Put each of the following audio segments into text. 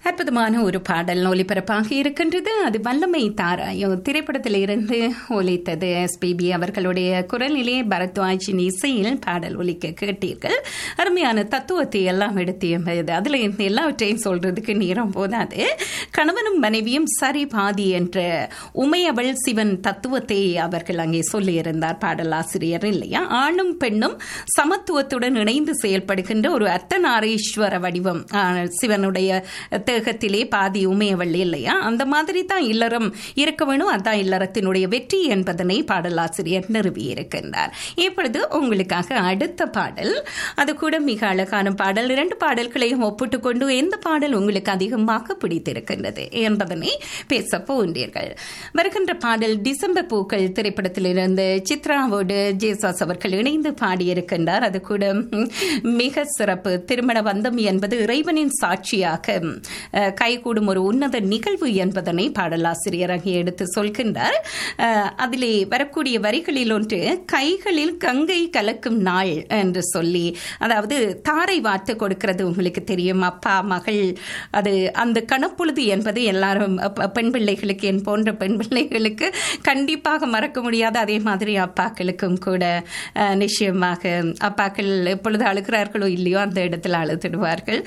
அற்புதமான ஒரு பாடல் ஒலிபரப்பாக இருக்கின்றது அது வல்லமை தாராயோ திரைப்படத்தில் இருந்து ஒலித்தது எஸ்பிபி அவர்களுடைய குரலிலே பரத்வாஜின் இசையில் பாடல் ஒலிக்க கேட்டீர்கள் அருமையான தத்துவத்தை எல்லாம் எடுத்து அதில் இருந்து எல்லாவற்றையும் சொல்றதுக்கு நேரம் போதாது கணவனும் மனைவியும் சரி பாதி என்ற உமையவள் சிவன் தத்துவத்தை அவர்கள் அங்கே சொல்லியிருந்தார் பாடலாசிரியர் இல்லையா ஆணும் பெண்ணும் சமத்துவத்துடன் இணைந்து செயல்படுகின்ற ஒரு அர்த்தநாரீஸ்வர வடிவம் சிவனுடைய தேகத்திலே பாதி உமையவள் இல்லையா அந்த மாதிரி தான் இல்லறம் இருக்க வேணும் அதான் இல்லறத்தினுடைய வெற்றி என்பதனை பாடலாசிரியர் நிறுவியிருக்கின்றார் இப்பொழுது உங்களுக்காக அடுத்த பாடல் அது கூட மிக அழகான பாடல் இரண்டு பாடல்களையும் ஒப்பிட்டு கொண்டு எந்த பாடல் உங்களுக்கு அதிகமாக பிடித்திருக்கின்றது என்பதனை பேச போன்றீர்கள் வருகின்ற பாடல் டிசம்பர் பூக்கள் திரைப்படத்திலிருந்து சித்ராவோடு ஜேசாஸ் அவர்கள் இணைந்து பாடியிருக்கின்றார் அது கூட மிக சிறப்பு திருமண பந்தம் என்பது இறைவனின் சாட்சியாக கைகூடும் ஒரு உன்னத நிகழ்வு என்பதனை பாடலாசிரியர் அங்கே எடுத்து சொல்கின்றார் அதிலே வரக்கூடிய வரிகளில் ஒன்று கைகளில் கங்கை கலக்கும் நாள் என்று சொல்லி அதாவது தாரை வார்த்து கொடுக்கிறது உங்களுக்கு தெரியும் அப்பா மகள் அது அந்த கணப்பொழுது என்பது எல்லாரும் பெண் பிள்ளைகளுக்கு என் போன்ற பெண் பிள்ளைகளுக்கு கண்டிப்பாக மறக்க முடியாத அதே மாதிரி அப்பாக்களுக்கும் கூட நிச்சயமாக அப்பாக்கள் எப்பொழுது அழுகிறார்களோ இல்லையோ அந்த இடத்துல அழுத்திடுவார்கள்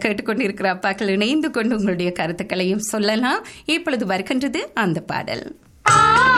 கேட்டுக்கொண்டிருக்கிற அப்பாக்கள் இணைந்து கொண்டு உங்களுடைய கருத்துக்களையும் சொல்லலாம் இப்பொழுது வருகின்றது அந்த பாடல்